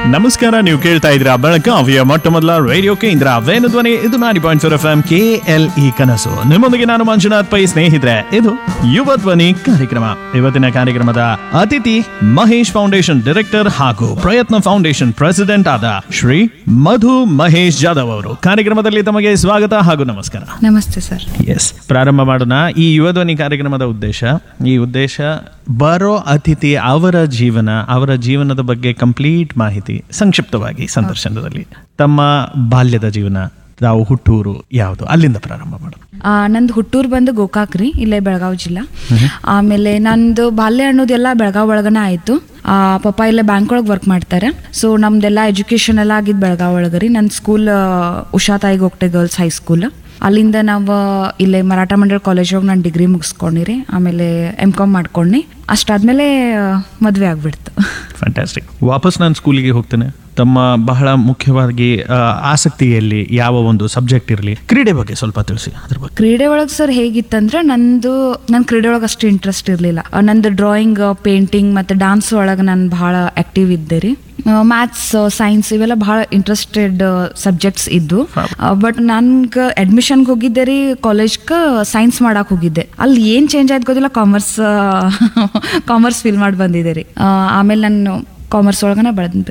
ನಮಸ್ಕಾರ ನೀವು ಕೇಳ್ತಾ ಇದ್ರ ಬೆಳಗಾವಿಯ ಮೊಟ್ಟ ಮೊದಲ ರೇಡಿಯೋ ಕೇಂದ್ರ ವೇಣು ಧ್ವನಿ ಇದು ನಾಡಿ point four F M K L E ಕನಸು ನಿಮ್ಮೊಂದಿಗೆ ನಾನು ಮಂಜುನಾಥ್ ಪೈ ಸ್ನೇಹಿತರೆ ಇದು ಯುವ ಧ್ವನಿ ಕಾರ್ಯಕ್ರಮ ಇವತ್ತಿನ ಕಾರ್ಯಕ್ರಮದ ಅತಿಥಿ ಮಹೇಶ್ ಫೌಂಡೇಶನ್ ಡೈರೆಕ್ಟರ್ ಹಾಗೂ ಪ್ರಯತ್ನ ಫೌಂಡೇಶನ್ ಪ್ರೆಸಿಡೆಂಟ್ ಆದ ಶ್ರೀ ಮಧು ಮಹೇಶ್ ಜಾಧವ್ ಅವರು ಕಾರ್ಯಕ್ರಮದಲ್ಲಿ ತಮಗೆ ಸ್ವಾಗತ ಹಾಗೂ ನಮಸ್ಕಾರ ನಮಸ್ತೆ ಸರ್ ಎಸ್ ಪ್ರಾರಂಭ ಮಾಡೋಣ ಈ ಯುವ ಧ್ವನಿ ಕಾರ್ಯಕ್ರಮದ ಉದ್ದೇಶ ಈ ಉದ್ದೇಶ ಬರೋ ಅತಿಥಿ ಅವರ ಜೀವನ ಅವರ ಜೀವನದ ಬಗ್ಗೆ ಕಂಪ್ಲೀಟ್ ಮಾಹಿತಿ ಸಂಕ್ಷಿಪ್ತವಾಗಿ ಸಂದರ್ಶನದಲ್ಲಿ ತಮ್ಮ ಬಾಲ್ಯದ ಜೀವನ ತಾವು ಹುಟ್ಟೂರು ಯಾವುದು ಅಲ್ಲಿಂದ ಪ್ರಾರಂಭ ಮಾಡೋದು ಆ, ನಂದು ಹುಟ್ಟೂರು ಬಂದು ಗೋಕಾಕ್ ರೀ ಇಲ್ಲೇ ಬೆಳಗಾವಿ ಜಿಲ್ಲಾ ಆಮೇಲೆ ನಂದು ಬಾಲ್ಯ ಅನ್ನೋದೆಲ್ಲ ಬೆಳಗಾವಿ ಒಳಗನ ಆಯಿತು ಪಪ್ಪ ಇಲ್ಲೇ ಬ್ಯಾಂಕ್ ಒಳಗೆ ವರ್ಕ್ ಮಾಡ್ತಾರೆ ಸೊ ನಮ್ದೆಲ್ಲ ಎಜುಕೇಷನ್ ಎಲ್ಲ ಆಗಿದ್ದು ಬೆಳಗಾವಿ ಒಳಗೆ ರೀ ನನ್ನ ಸ್ಕೂಲ್ ಉಷಾ ತಾಯಿಗೆ ಹೋಗ್ತೆ ಗರ್ಲ್ಸ್ ಹೈಸ್ಕೂಲ್ ಅಲ್ಲಿಂದ ನಾವು ಇಲ್ಲೇ ಮರಾಠ ಮಂಡಳ ಕಾಲೇಜ್ ಹೋಗಿ ನಾನು ಡಿಗ್ರಿ ಮುಗಿಸ್ಕೊಂಡಿರಿ ಆಮೇಲೆ ಎಮ್ ಕಾಮ್ ಮಾಡ್ಕೊಂಡು ಅಷ್ಟಾದ್ಮೇಲೆ ಮದುವೆ ಆಗ್ಬಿಡ್ತು ಫ್ಯಾಂಟಾಸ್ಟಿಕ್ ವಾಪಸ್ ನಾನು ಸ್ಕೂಲಿಗೆ ಹೋಗ್ತೇನೆ ತಮ್ಮ ಬಹಳ ಮುಖ್ಯವಾಗಿ ಆ, ಆಸಕ್ತಿಯಲ್ಲಿ ಯಾವ ಒಂದು ಸಬ್ಜೆಕ್ಟ್ ಇರಲಿ ಕ್ರೀಡೆ ಬಗ್ಗೆ ಸ್ವಲ್ಪ ತಿಳಿಸಿ ಅದ್ರ ಬಗ್ಗೆ ಕ್ರೀಡೆ ಒಳಗೆ ಸರ್ ಹೇಗಿತ್ತಂದ್ರೆ ನಂದು ನನ್ನ ಕ್ರೀಡೆ ಒಳಗೆ ಅಷ್ಟು ಇಂಟ್ರೆಸ್ಟ್ ಇರಲಿಲ್ಲ ನಂದು ಡ್ರಾಯಿಂಗ್ ಪೇಂಟಿಂಗ್ ಮತ್ತು ಡಾನ್ಸ್ ಒಳಗೆ ನಾನು ಭಾಳ ಆಕ್ಟಿವ್ ಇದ್ದೆ ರೀ ಮ್ಯಾಥ್ಸ್ ಸೈನ್ಸ್ ಇವೆಲ್ಲ ಭಾಳ ಇಂಟ್ರೆಸ್ಟೆಡ್ ಸಬ್ಜೆಕ್ಟ್ಸ್ ಇದ್ದು ಬಟ್ ನನ್ಗೆ ಅಡ್ಮಿಷನ್ಗೆ ಹೋಗಿದ್ದೆ ರೀ ಕಾಲೇಜ್ಗೆ ಸೈನ್ಸ್ ಮಾಡಕ್ಕೆ ಹೋಗಿದ್ದೆ ಅಲ್ಲಿ ಏನು ಚೇಂಜ್ ಆಯ್ತು ಗೊತ್ತಿಲ್ಲ ಕಾಮರ್ಸ್ ಕಾಮರ್ಸ್ ಫೀಲ್ ಮಾಡಿ ಬಂದಿದೆ ರೀ ಆ, ಆಮೇಲೆ ನಾನು ಕಾಮರ್ಸ್ ಒಳಗನೆ ಬೆಳೆದ್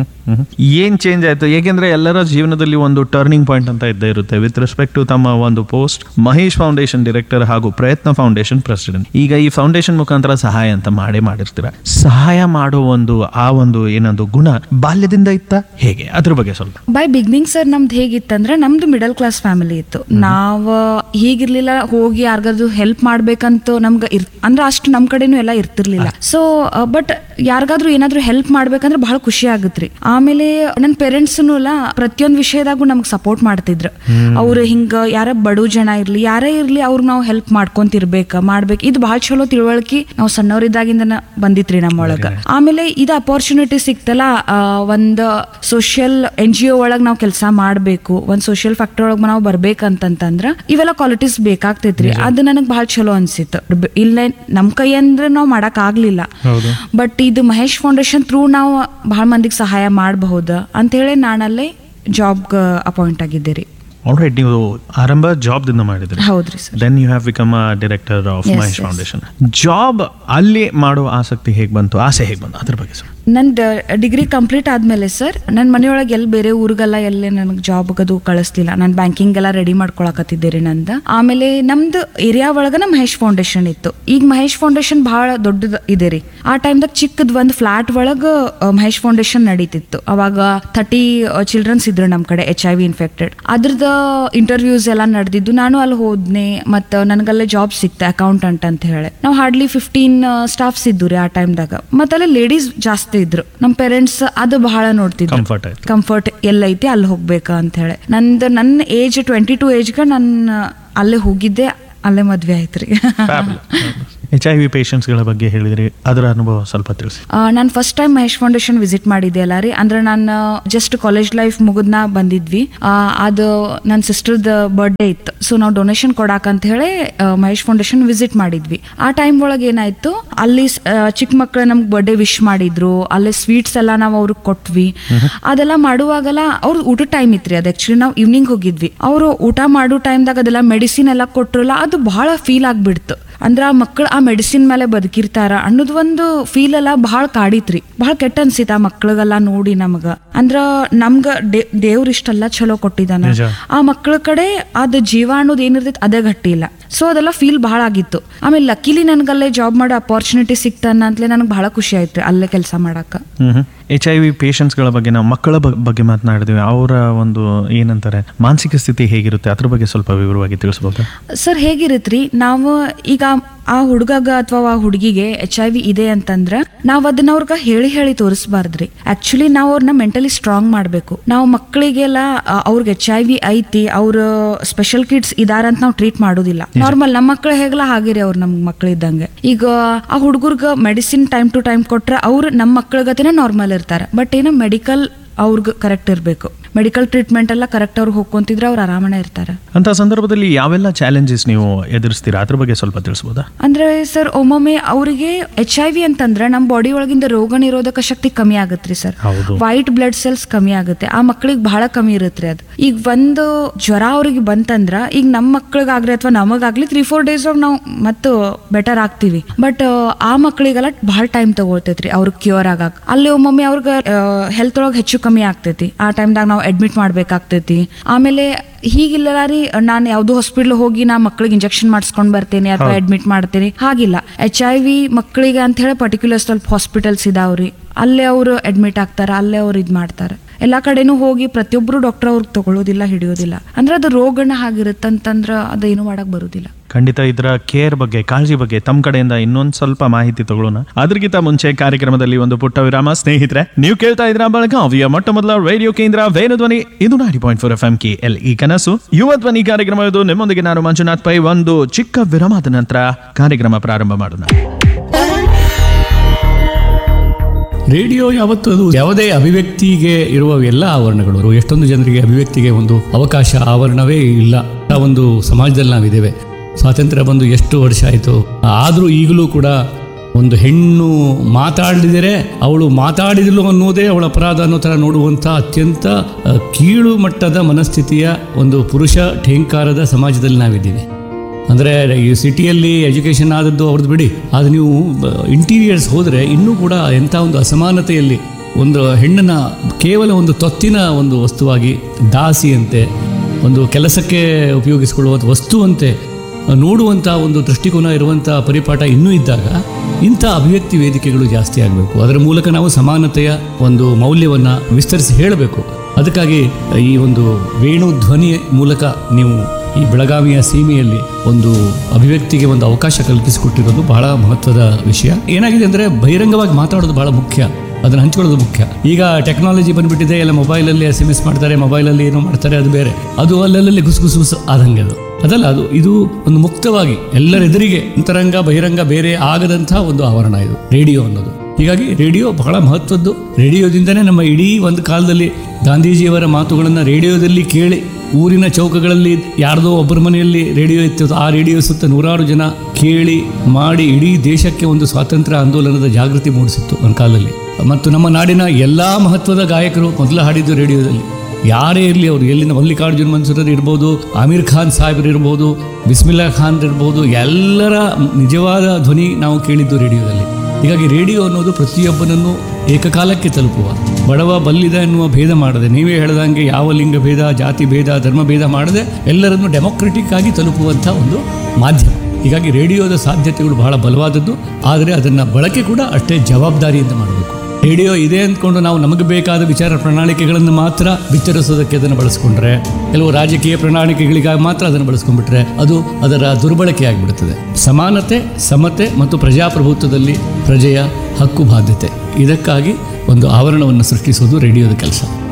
ಏನ್ ಚೇಂಜ್ ಆಯ್ತು ಏಕೆಂದ್ರೆ ಎಲ್ಲರ ಜೀವನದಲ್ಲಿ ಒಂದು ಟರ್ನಿಂಗ್ ಪಾಯಿಂಟ್ ಅಂತ ಇದ್ದೇ ಇರುತ್ತೆ ವಿತ್ ರೆಸ್ಪೆಕ್ಟ್ ಟು ತಮ್ಮ ಒಂದು ಪೋಸ್ಟ್ ಮಹೇಶ್ ಫೌಂಡೇಶನ್ ಡೈರೆಕ್ಟರ್ ಹಾಗೂ ಪ್ರಯತ್ನ ಫೌಂಡೇಶನ್ ಪ್ರೆಸಿಡೆಂಟ್ ಈಗ ಈ ಫೌಂಡೇಶನ್ ಮುಖಾಂತರ ಸಹಾಯ ಅಂತ ಮಾಡೇ ಮಾಡಿರ್ತೀರ ಸಹಾಯ ಮಾಡೋ ಒಂದು ಆ ಒಂದು ಏನೊಂದು ಗುಣ ಬಾಲ್ಯದಿಂದ ಇತ್ತ ಹೇಗೆ ಅದ್ರ ಬಗ್ಗೆ ಸ್ವಲ್ಪ ಬೈ ಬಿಗ್ನಿಂಗ್ ಸರ್ ನಮ್ದು ಹೇಗಿತ್ತಂದ್ರೆ ನಮ್ದು ಮಿಡಲ್ ಕ್ಲಾಸ್ ಫ್ಯಾಮಿಲಿ ಇತ್ತು ನಾವು ಹೀಗಿರ್ಲಿಲ್ಲ ಹೋಗಿ ಯಾರಿಗಾದ್ರು ಹೆಲ್ಪ್ ಮಾಡ್ಬೇಕಂತ ನಮ್ಗೆ ಇರ್ ಅಂದ್ರೆ ಅಷ್ಟು ನಮ್ ಕಡೆನೂ ಎಲ್ಲ ಇರ್ತಿರ್ಲಿಲ್ಲ ಸೊ ಬಟ್ ಯಾರಿಗಾದ್ರೂ ಏನಾದ್ರೂ ಹೆಲ್ಪ್ ಮಾಡ್ಬೇಕಂದ್ರೆ ಬಹಳ ಖುಷಿ ಆಗುತ್ತ್ರಿ ಆಮೇಲೆ ನನ್ನ ಪೇರೆಂಟ್ಸ್ನು ಎಲ್ಲ ಪ್ರತಿಯೊಂದು ವಿಷಯದಾಗೂ ನಮ್ಗೆ ಸಪೋರ್ಟ್ ಮಾಡ್ತಿದ್ರು ಅವ್ರು ಹಿಂಗ ಯಾರ ಬಡು ಜನ ಇರ್ಲಿ ಯಾರೇ ಇರ್ಲಿ ಅವ್ರಿಗೆ ನಾವು ಹೆಲ್ಪ್ ಮಾಡ್ಕೊಂತಿರ್ಬೇಕ ಮಾಡ್ಬೇಕು ಇದು ಬಹಳ ಚಲೋ ತಿಳುವಳಿಕೆ ನಾವು ಸಣ್ಣವರಿದ್ದಾಗಿಂದ ಬಂದಿತ್ರಿ ನಮ್ಮೊಳಗ ಆಮೇಲೆ ಇದು ಅಪರ್ಚುನಿಟಿ ಸಿಕ್ತಲ್ಲ ಆ, ಒಂದ್ ಸೋಷಿಯಲ್ ಎನ್ ಜಿ ಒ ಒಳಗ್ ನಾವು ಕೆಲಸ ಮಾಡ್ಬೇಕು ಒಂದ್ ಸೋಷಿಯಲ್ ಫ್ಯಾಕ್ಟರ್ ಒಳಗ್ ನಾವು ಬರ್ಬೇಕಂತಂತಂದ್ರ ಇವೆಲ್ಲ ಕ್ವಾಲಿಟೀಸ್ ಬೇಕಾಗ್ತೈತ್ರಿ ಅದು ನನಗ್ ಬಹಳ ಚಲೋ ಅನ್ಸಿತ್ತು ಬ- ಇಲ್ಲೇ ನಮ್ ಕೈ ಅಂದ್ರೆ ನಾವು ಮಾಡಕ್ ಆಗ್ಲಿಲ್ಲ ಹೌದು ಬಟ್ ಇದು ಮಹೇಶ್ ಫೌಂಡೇಶನ್ ಥ್ರೂ ನಾವು ಬಹಳ ಮಂದಿಗೆ ಸಹಾಯ ಮಾಡಬಹುದು ಅಂತ ಹೇಳಿ ನಾನಲ್ಲೇ ಜಾಬ್ಗೆ ಅಪಾಯಿಂಟ್ ಆಗಿದ್ದೆ ರೀ ಆಲ್ರೈಟ್ ನೀವು ಆರಂಭ ಜಾಬ್ ದಿಂದ ಮಾಡಿದ್ರಿ ಹೌದ್ರಿ sir then you have become a director of Yes, Mahesh yes. Foundation job ಅಲ್ಲಿ ಮಾಡೋ ಆಸಕ್ತಿ ಹೇಗೆ ಬಂತು ಆಸೆ ಹೇಗೆ ಬಂತು ಅದ್ರ ಬಗ್ಗೆ ಸ್ವಲ್ಪ ನಂದು ಡಿಗ್ರಿ ಕಂಪ್ಲೀಟ್ ಆದ್ಮೇಲೆ ಸರ್ ನನ್ನ ಮನೆಯೊಳಗೆ ಎಲ್ಲಿ ಬೇರೆ ಊರಿಗೆಲ್ಲ ಎಲ್ಲೇ ನನಗೆ ಜಾಬ್ ಅದು ಕಳಿಸ್ಲಿಲ್ಲ ನಾನು ಬ್ಯಾಂಕಿಂಗ್ ಎಲ್ಲ ರೆಡಿ ಮಾಡ್ಕೊಳಕತ್ತಿದ್ದೆ ರೀ ನಂದು ಆಮೇಲೆ ನಮ್ದು ಏರಿಯಾ ಒಳಗನ ಮಹೇಶ್ ಫೌಂಡೇಶನ್ ಇತ್ತು ಈಗ ಮಹೇಶ್ ಫೌಂಡೇಶನ್ ಭಾಳ ದೊಡ್ಡದು ಇದೆ ರೀ ಆ ಟೈಮ್ದಾಗ ಚಿಕ್ಕದ್ ಒಂದು ಫ್ಲಾಟ್ ಒಳಗೆ ಮಹೇಶ್ ಫೌಂಡೇಶನ್ ನಡೀತಿತ್ತು ಅವಾಗ ಥರ್ಟಿ ಚಿಲ್ಡ್ರನ್ಸ್ ಇದ್ರು ನಮ್ಮ ಕಡೆ ಎಚ್ ಐ ವಿ ಇನ್ಫೆಕ್ಟೆಡ್ ಅದ್ರದ್ದು ಇಂಟರ್ವ್ಯೂಸ್ ಎಲ್ಲ ನಡೆದಿದ್ದು ನಾನು ಅಲ್ಲಿ ಹೋದ್ನೆ ಮತ್ತು ನನಗಲ್ಲೇ ಜಾಬ್ ಸಿಕ್ತೆ ಅಕೌಂಟೆಂಟ್ ಅಂತ ಹೇಳಿ ನಾವು ಹಾರ್ಡ್ಲಿ ಫಿಫ್ಟೀನ್ ಸ್ಟಾಫ್ಸ್ ಇದ್ದು ರೀ ಆ ಟೈಮ್ದಾಗ ಮತ್ತೆ ಅಲ್ಲಿ ಲೇಡೀಸ್ ಜಾಸ್ತಿ ಇದ್ರು ನಮ್ಮ ಪೇರೆಂಟ್ಸ್ ಅದು ಬಹಳ ನೋಡ್ತಿದ್ರು ಕಂಫರ್ಟ್ ಆಯ್ತು ಕಂಫರ್ಟ್ ಎಲ್ಲೈತಿ ಅಲ್ಲಿ ಹೋಗ್ಬೇಕಾ ಅಂತ ಹೇಳಿ ನಂದು ನನ್ನ ಏಜ್ ಟ್ವೆಂಟಿ ಟೂ ಏಜ್ಗೆ ನಾನು ಅಲ್ಲೇ ಹೋಗಿದ್ದೆ ಅಲ್ಲೇ ಮದ್ವೆ ಆಯ್ತು ರೀ ಎಚ್ ಐ ವಿ ಗಳ ಬಗ್ಗೆ ಹೇಳಿದ್ರಿ ಅದರ ಅನುಭವ ಸ್ವಲ್ಪ ತಿಳಿಸಿ ನಾನು first time Mahesh foundation visit ಮಾಡಿದ್ದೆ ಅಲ್ಲ ರೀ ಅಂದ್ರೆ ನಾನು ಜಸ್ಟ್ ಕಾಲೇಜ್ ಲೈಫ್ ಮುಗಿದ್ನ ಬಂದಿದ್ವಿ ಆ, ಅದು ನನ್ನ ಸಿಸ್ಟರ್ದ ಬರ್ಡೇ ಇತ್ತು ಸೊ ನಾವು ಡೊನೇಷನ್ ಕೊಡಾಕ ಅಂತ ಹೇಳಿ ಆ, ಮಹೇಶ್ ಫೌಂಡೇಶನ್ ವಿಸಿಟ್ ಮಾಡಿದ್ವಿ ಆ ಟೈಮ್ ಒಳಗೆ ಏನಾಯ್ತು ಅಲ್ಲಿ ಸ್- ಆ, ಚಿಕ್ಕ ಮಕ್ಕಳು ನಮ್ಗೆ ಬರ್ಡೇ ವಿಶ್ ಮಾಡಿದ್ರು ಅಲ್ಲೇ ಸ್ವೀಟ್ಸ್ ಎಲ್ಲ ನಾವು ಅವ್ರಿಗೆ ಕೊಟ್ವಿ ಅದೆಲ್ಲ ಮಾಡುವಾಗೆಲ್ಲ ಅವ್ರ ಊಟ ಟೈಮ್ ಇತ್ರಿ ಅದು ಆಕ್ಚುಲಿ ನಾವು ಈವ್ನಿಂಗ್ ಹೋಗಿದ್ವಿ ಅವರು ಊಟ ಮಾಡೋ ಟೈಮ್ದಾಗ ಅದೆಲ್ಲ ಮೆಡಿಸಿನ್ ಎಲ್ಲ ಕೊಟ್ರಲ್ಲ ಅದು ಬಹಳ ಫೀಲ್ ಆಗ್ಬಿಡ್ತು ಅಂದ್ರ ಆ ಮಕ್ಕಳು ಆ ಮೆಡಿಸಿನ್ ಮೇಲೆ ಬದುಕಿರ್ತಾರ ಅನ್ನೋದು ಒಂದು ಫೀಲ್ ಎಲ್ಲ ಬಹಳ ಕಾಡಿತ್ರಿ ಬಹಳ ಕೆಟ್ಟ ಅನ್ಸಿತ್ ಆ ಮಕ್ಳಿಗೆಲ್ಲ ನೋಡಿ ನಮಗ ಅಂದ್ರ ನಮ್ಗ ದೇ- ದೇವ್ರ ಇಷ್ಟೆಲ್ಲ ಚಲೋ ಕೊಟ್ಟಿದಾನ ನಿಜ. ಆ ಮಕ್ಕಳ ಕಡೆ ಅದ ಜೀವ ಅನ್ನೋದು ಏನಿರ್ತೈತಿ ಅದೇ ಗಟ್ಟಿ ಇಲ್ಲ ಸೊ ಅದೆಲ್ಲ ಫೀಲ್ ಬಹಳ ಆಗಿತ್ತು ಆಮೇಲೆ ಲಕ್ಕಿಲಿ ನನ್ಗಲ್ಲೇ ಜಾಬ್ ಮಾಡೋ ಅಪಾರ್ಚುನಿಟಿ ಸಿಕ್ತಾನ ಅಂತಲೇ ನನಗೆ ಬಹಳ ಖುಷಿ ಆಯ್ತು ಅಲ್ಲೇ ಕೆಲಸ ಮಾಡಾಕ ಎಚ್ ಐ ವಿ ಗಳ ಬಗ್ಗೆ ನಾವು ಮಕ್ಕಳ ಬಗ್- ಬಗ್ಗೆ ಮಾತನಾಡಿದ್ವಿ ಅವರ ಒಂದು ಏನಂತಾರೆ ಮಾನಸಿಕ ಸ್ಥಿತಿ ಹೇಗಿರುತ್ತೆ ಅದ್ರ ಬಗ್ಗೆ ಸ್ವಲ್ಪ ವಿವರವಾಗಿ ತಿಳಿಸ್ಬೋದಾ ಸರ್ ಹೇಗಿರತ್ರಿ ನಾವು ಈಗ ಆ ಹುಡುಗಗ ಅಥವಾ ಆ ಹುಡುಗಿಗೆ ಎಚ್ ಐ ವಿ ಇದೆ ಅಂತಂದ್ರ ನಾವ್ ಅದನ್ನ ಅವ್ರಗ ಹೇಳಿ ಹೇಳಿ ತೋರಿಸ್ಬಾರ್ದ್ರಿ ಆಕ್ಚುಲಿ ನಾವು ಅವ್ರನ್ನ ಮೆಂಟಲಿ ಸ್ಟ್ರಾಂಗ್ ಮಾಡ್ಬೇಕು ನಾವು ಮಕ್ಕಳಿಗೆಲ್ಲ ಆ, ಅವ್ರಿಗೆ ಎಚ್ ಐ ವಿ ಐತಿ ಅವ್ರ ಸ್ಪೆಷಲ್ ಕಿಡ್ಸ್ ಇದಾರ ಅಂತ ನಾವು ಟ್ರೀಟ್ ಮಾಡೋದಿಲ್ಲ ನಾರ್ಮಲ್ ನಮ್ಮ ಮಕ್ಳು ಹೇಗಲ್ಲ ಹಾಗೆ ಅವ್ರು ನಮ್ ಮಕ್ಳು ಇದ್ದಂಗೆ ಈಗ ಆ ಹುಡುಗರ್ಗ ಮೆಡಿಸಿನ್ ಟೈಮ್ ಟು ಟೈಮ್ ಕೊಟ್ರೆ ಅವ್ರು ನಮ್ಮ ಮಕ್ಕಳ ಗತಿನ ನಾರ್ಮಲ್ ಇರ್ತಾರೆ ಬಟ್ ಏನೋ ಮೆಡಿಕಲ್ ಅವ್ರಿಗೆ ಕರೆಕ್ಟ್ ಇರಬೇಕು ಮೆಡಿಕಲ್ ಟ್ರೀಟ್ಮೆಂಟ್ ಎಲ್ಲ ಕರೆಕ್ಟ್ ಅವ್ರು ಹೋಗ್ಕೊಂತಿದ್ರೆ ಅವ್ರು ಆರಾಮನೇ ಇರ್ತಾರೆ ಅಂತ ಸಂದರ್ಭದಲ್ಲಿ ಯಾವೆಲ್ಲ ಚಾಲೆಂಜಸ್ ನೀವು ಎದುರಿಸ್ತೀರಾ ಅದ್ರ ಬಗ್ಗೆ ಸ್ವಲ್ಪ ತಿಳಿಸ್ಬೋದಾ ಅಂದ್ರೆ ಸರ್ ಒಮ್ಮೊಮ್ಮೆ ಅವರಿಗೆ ಎಚ್ ಐ ವಿ ಅಂತಂದ್ರೆ ನಮ್ಮ ಬಾಡಿ ಒಳಗಿಂದ ರೋಗ ನಿರೋಧಕ ಶಕ್ತಿ ಕಮ್ಮಿ ಆಗತ್ರಿ ಸರ್ ಹೌದು ವೈಟ್ ಬ್ಲಡ್ ಸೆಲ್ಸ್ ಕಮ್ಮಿ ಆಗುತ್ತೆ ಆ ಮಕ್ಳಿಗೆ ಬಹಳ ಕಮ್ಮಿ ಇರುತ್ತೆ ಅದು ಈಗ ಒಂದು ಜ್ವರ ಅವ್ರಿಗೆ ಬಂತಂದ್ರ ಈಗ ನಮ್ಮ ಮಕ್ಳಿಗಾಗ್ಲಿ ಅಥವಾ ನಮಗಾಗ್ಲಿ ತ್ರೀ ಫೋರ್ ಡೇಸ್ ಒಳಗೆ ನಾವು ಮತ್ತು ಬೆಟರ್ ಆಗ್ತೀವಿ ಬಟ್ ಆ ಮಕ್ಳಿಗೆಲ್ಲ ಬಹಳ ಟೈಮ್ ತಗೊಳ್ತೈತ್ರಿ ಅವ್ರಿಗೆ ಕ್ಯೂರ್ ಆಗಾಕ ಅಲ್ಲಿ ಒಮ್ಮೊಮ್ಮೆ ಅವ್ರಿಗೆ ಹೆಲ್ತ್ ಒಳಗೆ ಹೆಚ್ಚು ಕಮ್ಮಿ ಆಗ್ತೈತಿ ಆ ಟೈಮ್ದಾಗ ನಾವು ಅಡ್ಮಿಟ್ ಮಾಡ್ಬೇಕಾಗ್ತೈತಿ ಆಮೇಲೆ ಹೀಗಿಲ್ಲ ರೀ ನಾನು ಯಾವ್ದೋ ಹಾಸ್ಪಿಟ್ಲ್ ಹೋಗಿ ನಾ ಮಕ್ಳಿಗೆ ಇಂಜೆಕ್ಷನ್ ಮಾಡಿಸ್ಕೊಂಡ್ ಬರ್ತೇನೆ ಅಥವಾ ಅಡ್ಮಿಟ್ ಮಾಡ್ತೇನೆ ಹಾಗಿಲ್ಲ ಎಚ್ ಐ ವಿ ಮಕ್ಕಳಿಗೆ ಅಂತ ಹೇಳಿ ಪರ್ಟಿಕ್ಯುಲರ್ ಸ್ವಲ್ಪ ಹಾಸ್ಪಿಟಲ್ಸ್ ಇದಾವ್ರಿ ಅಲ್ಲೇ ಅವರು ಅಡ್ಮಿಟ್ ಆಗ್ತಾರ ಅಲ್ಲೇ ಅವ್ರು ಇದ್ ಮಾಡ್ತಾರ ಎಲ್ಲಾ ಕಡೆನೂ ಹೋಗಿ ಪ್ರತಿಯೊಬ್ರು ಡಾಕ್ಟರ್ ಅವ್ರಿಗೆ ತಗೊಳ್ಳೋದಿಲ್ಲ ಹಿಡಿಯೋದಿಲ್ಲ ಅಂದ್ರೆ ಅದು ರೋಗನ ಹಾಗಿರುತ್ತಂತಂದ್ರ ಅದೇನು ಮಾಡಕ್ ಬರುದಿಲ್ಲ ಖಂಡಿತ ಇದರ ಕೇರ್ ಬಗ್ಗೆ ಕಾಳಜಿ ಬಗ್ಗೆ ತಮ್ಮ ಕಡೆಯಿಂದ ಇನ್ನೊಂದು ಸ್ವಲ್ಪ ಮಾಹಿತಿ ತಗೊಳ್ಳೋಣ ಅದ್ರಗಿಂತ ಮುಂಚೆ ಕಾರ್ಯಕ್ರಮದಲ್ಲಿ ಒಂದು ಪುಟ್ಟ ವಿರಾಮ ಸ್ನೇಹಿತರೆ ನೀವು ಕೇಳ್ತಾ ಇದ್ರ ಬೆಳಗಾವಿಯ ಮೊಟ್ಟ ಮೊದಲ ರೇಡಿಯೋ ಕೇಂದ್ರ ವೇಣುಧ್ವನಿ ಇದು ನಾಡಿ point four F M K L E ಕನಸು ಯುವ ಧ್ವನಿ ಕಾರ್ಯಕ್ರಮ ಇದು ನಿಮ್ಮೊಂದಿಗೆ ನಾನು ಮಂಜುನಾಥ್ ಪೈ ಒಂದು ಚಿಕ್ಕ ವಿರಾಮದ ನಂತರ ಕಾರ್ಯಕ್ರಮ ಪ್ರಾರಂಭ ಮಾಡೋಣ ರೇಡಿಯೋ ಯಾವತ್ತೂ ಅದು ಯಾವುದೇ ಅಭಿವ್ಯಕ್ತಿಗೆ ಇರುವ ಎಲ್ಲ ಆವರಣಗಳು ಎಷ್ಟೊಂದು ಜನರಿಗೆ ಅಭಿವ್ಯಕ್ತಿಗೆ ಒಂದು ಅವಕಾಶ ಆವರಣವೇ ಇಲ್ಲ ಆ ಒಂದು ಸಮಾಜದಲ್ಲಿ ನಾವಿದ್ದೇವೆ ಸ್ವಾತಂತ್ರ್ಯ ಬಂದು ಎಷ್ಟು ವರ್ಷ ಆಯಿತು ಆದರೂ ಈಗಲೂ ಕೂಡ ಒಂದು ಹೆಣ್ಣು ಮಾತಾಡಿದರೆ ಅವಳು ಮಾತಾಡಿದಳು ಅನ್ನೋದೇ ಅವಳ ಅಪರಾಧ ಅನ್ನೋ ಥರ ನೋಡುವಂಥ ಅತ್ಯಂತ ಆ, ಕೀಳು ಮಟ್ಟದ ಮನಸ್ಥಿತಿಯ ಒಂದು ಪುರುಷ ಠೇಂಕಾರದ ಸಮಾಜದಲ್ಲಿ ನಾವಿದ್ದೀವಿ ಅಂದರೆ ಈ ಸಿಟಿಯಲ್ಲಿ ಎಜುಕೇಷನ್ ಆದದ್ದು ಅವ್ರದ್ದು ಬಿಡಿ ಆದರೆ ನೀವು ಇಂಟೀರಿಯರ್ಸ್ ಹೋದರೆ ಇನ್ನೂ ಕೂಡ ಎಂಥ ಒಂದು ಅಸಮಾನತೆಯಲ್ಲಿ ಒಂದು ಹೆಣ್ಣನ್ನ ಕೇವಲ ಒಂದು ತೊತ್ತಿನ ಒಂದು ವಸ್ತುವಾಗಿ ದಾಸಿಯಂತೆ ಒಂದು ಕೆಲಸಕ್ಕೆ ಉಪಯೋಗಿಸಿಕೊಳ್ಳುವ ವಸ್ತುವಂತೆ ನೋಡುವಂಥ ಒಂದು ದೃಷ್ಟಿಕೋನ ಇರುವಂಥ ಪರಿಪಾಠ ಇನ್ನೂ ಇದ್ದಾಗ ಇಂಥ ಅಭಿವ್ಯಕ್ತಿ ವೇದಿಕೆಗಳು ಜಾಸ್ತಿ ಆಗಬೇಕು ಅದರ ಮೂಲಕ ನಾವು ಸಮಾನತೆಯ ಒಂದು ಮೌಲ್ಯವನ್ನು ವಿಸ್ತರಿಸಿ ಹೇಳಬೇಕು ಅದಕ್ಕಾಗಿ ಈ ಒಂದು ವೇಣು ಧ್ವನಿ ಮೂಲಕ ನೀವು ಈ ಬೆಳಗಾವಿಯ ಸೀಮೆಯಲ್ಲಿ ಒಂದು ಅಭಿವ್ಯಕ್ತಿಗೆ ಒಂದು ಅವಕಾಶ ಕಲ್ಪಿಸಿಕೊಟ್ಟಿರೋದು ಬಹಳ ಮಹತ್ವದ ವಿಷಯ ಏನಾಗಿದೆ ಅಂದರೆ ಬಹಿರಂಗವಾಗಿ ಮಾತಾಡೋದು ಬಹಳ ಮುಖ್ಯ ಅದನ್ನು ಹಂಚ್ಕೊಳ್ಳೋದು ಮುಖ್ಯ ಈಗ ಟೆಕ್ನಾಲಜಿ ಬಂದ್ಬಿಟ್ಟಿದೆ ಎಲ್ಲ ಮೊಬೈಲಲ್ಲಿ ಎಸ್ ಎಮ್ ಎಸ್ ಮಾಡ್ತಾರೆ ಮೊಬೈಲಲ್ಲಿ ಏನೋ ಮಾಡ್ತಾರೆ ಅದು ಬೇರೆ ಅದು ಅಲ್ಲಲ್ಲಿ ಗುಸು ಗುಸು ಗುಸು ಆದಂಗೆ ಅದು ಅದಲ್ಲ ಅದು ಇದು ಒಂದು ಮುಕ್ತವಾಗಿ ಎಲ್ಲರೆದುರಿಗೆ ಅಂತರಂಗ ಬಹಿರಂಗ ಬೇರೆ ಆಗದಂಥ ಒಂದು ಆವರಣ ಇದು ರೇಡಿಯೋ ಅನ್ನೋದು ಹೀಗಾಗಿ ರೇಡಿಯೋ ಬಹಳ ಮಹತ್ವದ್ದು ರೇಡಿಯೋದಿಂದನೇ ನಮ್ಮ ಇಡೀ ಒಂದು ಕಾಲದಲ್ಲಿ ಗಾಂಧೀಜಿಯವರ ಮಾತುಗಳನ್ನು ರೇಡಿಯೋದಲ್ಲಿ ಕೇಳಿ ಊರಿನ ಚೌಕಗಳಲ್ಲಿ ಯಾರ್ದೋ ಒಬ್ಬರ ಮನೆಯಲ್ಲಿ ರೇಡಿಯೋ ಇತ್ತು ಆ ರೇಡಿಯೋ ಸುತ್ತ ನೂರಾರು ಜನ ಕೇಳಿ ಮಾಡಿ ಇಡೀ ದೇಶಕ್ಕೆ ಒಂದು ಸ್ವಾತಂತ್ರ್ಯ ಆಂದೋಲನದ ಜಾಗೃತಿ ಮೂಡಿಸಿತ್ತು ಒಂದು ಕಾಲದಲ್ಲಿ ಮತ್ತು ನಮ್ಮ ನಾಡಿನ ಎಲ್ಲ ಮಹತ್ವದ ಗಾಯಕರು ಮೊದಲು ಹಾಡಿದ್ದು ರೇಡಿಯೋದಲ್ಲಿ ಯಾರೇ ಇರಲಿ ಅವರು ಎಲ್ಲಿಂದ ಮಲ್ಲಿಕಾರ್ಜುನ್ ಮನ್ಸೂರರ್ ಇರ್ಬೋದು ಆಮೀರ್ ಖಾನ್ ಸಾಹೇಬ್ರು ಇರ್ಬೋದು ಬಿಸ್ಮಿಲ್ಲಾ ಖಾನ್ ಇರ್ಬೋದು ಎಲ್ಲರ ನಿಜವಾದ ಧ್ವನಿ ನಾವು ಕೇಳಿದ್ದು ರೇಡಿಯೋದಲ್ಲಿ ಹೀಗಾಗಿ ರೇಡಿಯೋ ಅನ್ನೋದು ಪ್ರತಿಯೊಬ್ಬನನ್ನು ಏಕಕಾಲಕ್ಕೆ ತಲುಪುವ ಬಡವ ಬಲ್ಲಿದ ಎನ್ನುವ ಭೇದ ಮಾಡದೆ ನೀವೇ ಹೇಳ್ದಂಗೆ ಯಾವ ಲಿಂಗ ಭೇದ ಜಾತಿ ಭೇದ ಧರ್ಮ ಭೇದ ಮಾಡದೆ ಎಲ್ಲರನ್ನು ಡೆಮೊಕ್ರೆಟಿಕ್ ಆಗಿ ತಲುಪುವಂಥ ಒಂದು ಮಾಧ್ಯಮ ಹೀಗಾಗಿ ರೇಡಿಯೋದ ಸಾಧ್ಯತೆಗಳು ಬಹಳ ಬಲವಾದದ್ದು ಆದರೆ ಅದನ್ನು ಬಳಕೆ ಕೂಡ ಅಷ್ಟೇ ಜವಾಬ್ದಾರಿಯಿಂದ ಮಾಡಬೇಕು ರೇಡಿಯೋ ಇದೆ ಅಂದ್ಕೊಂಡು ನಾವು ನಮಗೆ ಬೇಕಾದ ವಿಚಾರ ಪ್ರಣಾಳಿಕೆಗಳನ್ನು ಮಾತ್ರ ಬಿತ್ತರಿಸೋದಕ್ಕೆ ಅದನ್ನು ಬಳಸ್ಕೊಂಡ್ರೆ ಕೆಲವು ರಾಜಕೀಯ ಪ್ರಣಾಳಿಕೆಗಳಿಗಾಗಿ ಮಾತ್ರ ಅದನ್ನು ಬಳಸ್ಕೊಂಡ್ಬಿಟ್ರೆ ಅದು ಅದರ ದುರ್ಬಳಕೆ ಆಗಿಬಿಡುತ್ತದೆ ಸಮಾನತೆ ಸಮತೆ ಮತ್ತು ಪ್ರಜಾಪ್ರಭುತ್ವದಲ್ಲಿ ಪ್ರಜೆಯ ಹಕ್ಕು ಬಾಧ್ಯತೆ ಇದಕ್ಕಾಗಿ ಒಂದು ಆವರಣವನ್ನು ಸೃಷ್ಟಿಸೋದು ರೇಡಿಯೋದ ಕೆಲಸ